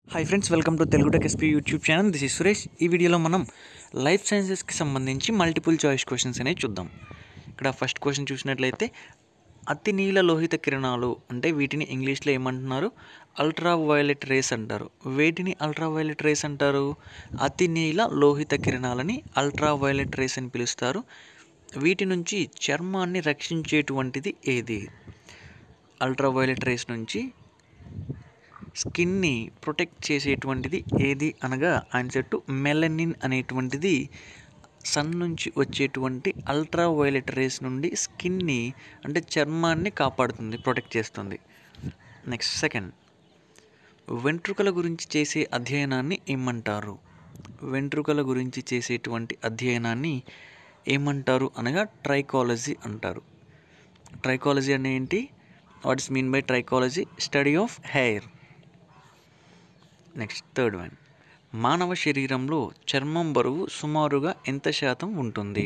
hi friends welcome to Telugu tech SP YouTube channel this is Suresh ఈ వీడియోలో మనం life సైన్సెస్కి సంబంధించి మల్టిపుల్ చాయిస్ క్వశ్చన్స్ అనేవి చూద్దాం ఇక్కడ ఫస్ట్ క్వశ్చన్ చూసినట్లయితే అతి నీల లోహిత కిరణాలు అంటే వీటిని ఇంగ్లీష్లో ఏమంటున్నారు అల్ట్రా వైలెట్ రేస్ అంటారు వేటిని అల్ట్రా వైలెట్ రేస్ అంటారు అతి నీల లోహిత కిరణాలని అల్ట్రా వైలెట్ రేస్ అని పిలుస్తారు వీటి నుంచి చర్మాన్ని రక్షించేటువంటిది ఏది అల్ట్రా వైలెట్ రేస్ నుంచి స్కిన్ని ప్రొటెక్ట్ చేసేటువంటిది ఏది అనగా ఆన్సర్ టు మెలనిన్ అనేటువంటిది సన్ నుంచి వచ్చేటువంటి అల్ట్రా వైలెట్ రేస్ నుండి స్కిన్ని అంటే చర్మాన్ని కాపాడుతుంది ప్రొటెక్ట్ చేస్తుంది నెక్స్ట్ సెకండ్ వెంట్రుకల గురించి చేసే అధ్యయనాన్ని ఏమంటారు వెంట్రుకల గురించి చేసేటువంటి అధ్యయనాన్ని ఏమంటారు అనగా ట్రైకాలజీ అంటారు ట్రైకాలజీ అంటే ఏంటి what is mean by trichology study of hair next third one మానవ శరీరంలో చర్మం బరువు సుమారుగా ఎంత శాతం ఉంటుంది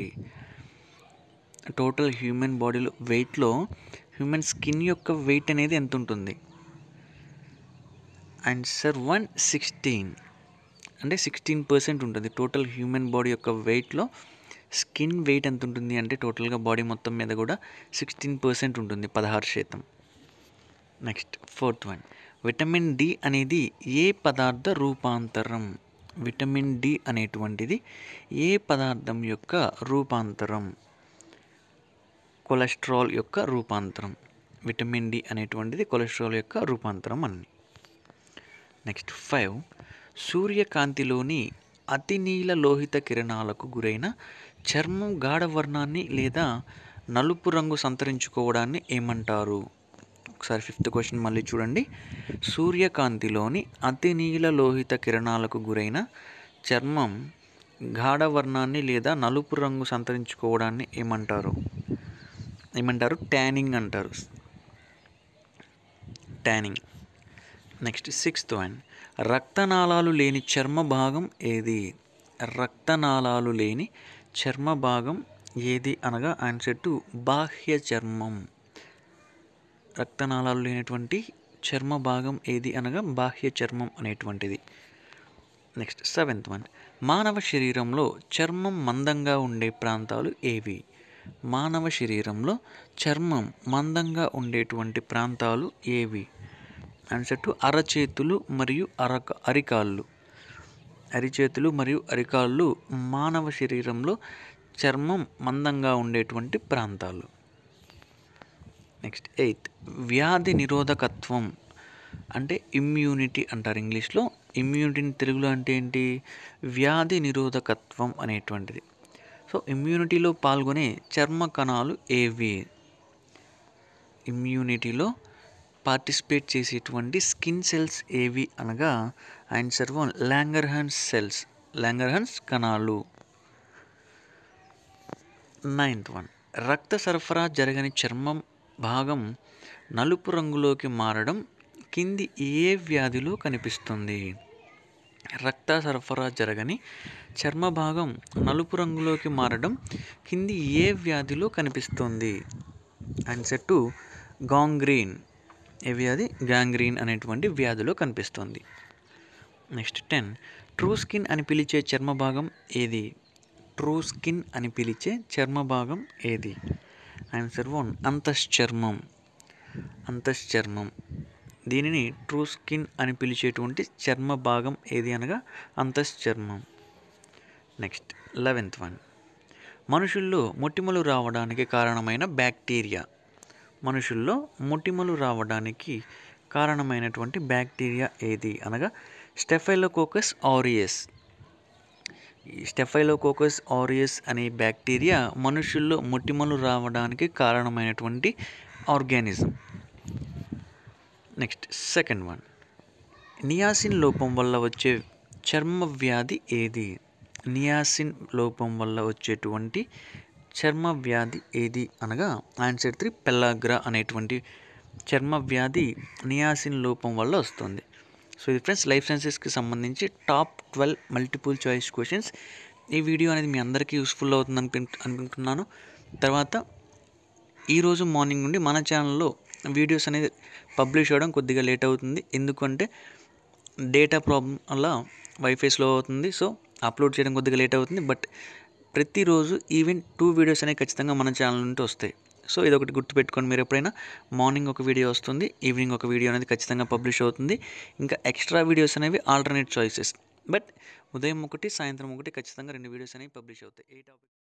టోటల్ హ్యూమన్ బాడీలో వెయిట్లో హ్యూమన్ స్కిన్ యొక్క వెయిట్ అనేది ఎంత ఉంటుంది ఆన్సర్ వన్ సిక్స్టీన్ అంటే సిక్స్టీన్ పర్సెంట్ ఉంటుంది టోటల్ హ్యూమన్ బాడీ యొక్క వెయిట్లో స్కిన్ వెయిట్ ఎంత ఉంటుంది అంటే టోటల్గా బాడీ మొత్తం మీద కూడా సిక్స్టీన్ పర్సెంట్ ఉంటుంది పదహారు శాతం next fourth one vitamin D అనేది ఏ పదార్థ రూపాంతరం విటమిన్ డి అనేటువంటిది ఏ పదార్థం యొక్క రూపాంతరం కొలెస్ట్రాల్ యొక్క రూపాంతరం విటమిన్ డి అనేటువంటిది కొలెస్ట్రాల్ యొక్క రూపాంతరం అని నెక్స్ట్ ఫైవ్ సూర్యకాంతిలోని అతి నీల లోహిత కిరణాలకు గురైన చర్మం గాఢ వర్ణాన్ని లేదా నలుపు రంగు సంతరించుకోవడాన్ని ఏమంటారు ఒకసారి ఫిఫ్త్ క్వశ్చన్ మళ్ళీ చూడండి సూర్యకాంతిలోని అతి నీల లోహిత కిరణాలకు గురైన చర్మం గాఢ వర్ణాన్ని లేదా నలుపు రంగు సంతరించుకోవడాన్ని ఏమంటారు ఏమంటారు ట్యానింగ్ అంటారు ట్యానింగ్ నెక్స్ట్ సిక్స్త్ వన్ రక్తనాళాలు లేని చర్మ భాగం ఏది రక్తనాళాలు లేని చర్మ భాగం ఏది అనగా ఆన్సర్ టు బాహ్య చర్మం రక్తనాళాలు లేనటువంటి చర్మ భాగం ఏది అనగా బాహ్య చర్మం అనేటువంటిది నెక్స్ట్ సెవెంత్ వన్ మానవ శరీరంలో చర్మం మందంగా ఉండే ప్రాంతాలు ఏవి మానవ శరీరంలో చర్మం మందంగా ఉండేటువంటి ప్రాంతాలు ఏవి ఆన్సర్ టు అరచేతులు మరియు అరక అరికాళ్ళు అరిచేతులు మరియు అరికాళ్ళు మానవ శరీరంలో చర్మం మందంగా ఉండేటువంటి ప్రాంతాలు నెక్స్ట్ ఎయిత్ వ్యాధి నిరోధకత్వం అంటే ఇమ్యూనిటీ అంటారు ఇంగ్లీష్లో ఇమ్యూనిటీని తెలుగులో అంటే ఏంటి వ్యాధి నిరోధకత్వం అనేటువంటిది సో ఇమ్యూనిటీలో పాల్గొనే చర్మ కణాలు ఏవి ఇమ్యూనిటీలో పార్టిసిపేట్ చేసేటువంటి స్కిన్ సెల్స్ ఏవి అనగా answer one Langerhans cells Langerhans కణాలు నైన్త్ వన్ రక్త సరఫరా జరగని చర్మం భాగం నలుపు రంగులోకి మారడం కింది ఏ వ్యాధిలో కనిపిస్తుంది రక్త సరఫరా జరగని చర్మ భాగం నలుపు రంగులోకి మారడం కింది ఏ వ్యాధిలో కనిపిస్తుంది ఆన్సర్ టు గాంగ్రీన్ ఏ వ్యాధి గాంగ్రీన్ అనేటువంటి వ్యాధిలో కనిపిస్తుంది నెక్స్ట్ టెన్ ట్రూ స్కిన్ అని పిలిచే చర్మ భాగం ఏది ట్రూ స్కిన్ అని పిలిచే చర్మ భాగం ఏది ఆన్సర్ వన్ అంతశ్చర్మం అంతశ్చర్మం దీనిని ట్రూ స్కిన్ అని పిలిచేటువంటి చర్మ భాగం ఏది అనగా అంతశ్చర్మం నెక్స్ట్ లెవెన్త్ వన్ మనుషుల్లో మొటిమలు రావడానికి కారణమైన బ్యాక్టీరియా మనుషుల్లో మొటిమలు రావడానికి కారణమైనటువంటి బ్యాక్టీరియా ఏది అనగా స్టెఫైలోకోకస్ ఆరియస్ ఈ స్టెఫైలోకోకస్ ఆరియస్ అనే బ్యాక్టీరియా మనుషుల్లో మొటిమలు రావడానికి కారణమైనటువంటి organism next second one niacin లోపం వల్ల వచ్చే చర్మ వ్యాధి ఏది నియాసిన్ లోపం వల్ల వచ్చేటువంటి చర్మ వ్యాధి ఏది అనగా ఆన్సర్ త్రీ పెల్లాగ్రా అనేటువంటి చర్మ వ్యాధి నియాసిన్ లోపం వల్ల వస్తుంది సో ఇది ఫ్రెండ్స్ లైఫ్ సైన్సెస్కి సంబంధించి top twelve multiple choice questions ఈ వీడియో అనేది మీ అందరికీ యూస్ఫుల్ అవుతుంది అనుకు అనుకుంటున్నాను తర్వాత ఈరోజు మార్నింగ్ నుండి మన ఛానల్లో వీడియోస్ అనేది పబ్లిష్ అవ్వడం కొద్దిగా లేట్ అవుతుంది ఎందుకంటే డేటా ప్రాబ్లం వల్ల వైఫై స్లో అవుతుంది సో అప్లోడ్ చేయడం కొద్దిగా లేట్ అవుతుంది బట్ ప్రతిరోజు ఈవెన్ టూ వీడియోస్ అనేవి ఖచ్చితంగా మన ఛానల్ నుండి వస్తాయి సో ఇది ఒకటి గుర్తుపెట్టుకోండి మీరు ఎప్పుడైనా మార్నింగ్ ఒక వీడియో వస్తుంది ఈవినింగ్ ఒక వీడియో అనేది ఖచ్చితంగా పబ్లిష్ అవుతుంది ఇంకా ఎక్స్ట్రా వీడియోస్ అనేవి ఆల్టర్నేట్ చాయిసెస్ బట్ ఉదయం ఒకటి సాయంత్రం ఒకటి ఖచ్చితంగా రెండు వీడియోస్ అనేవి పబ్లిష్ అవుతాయి ఏ టాపిక్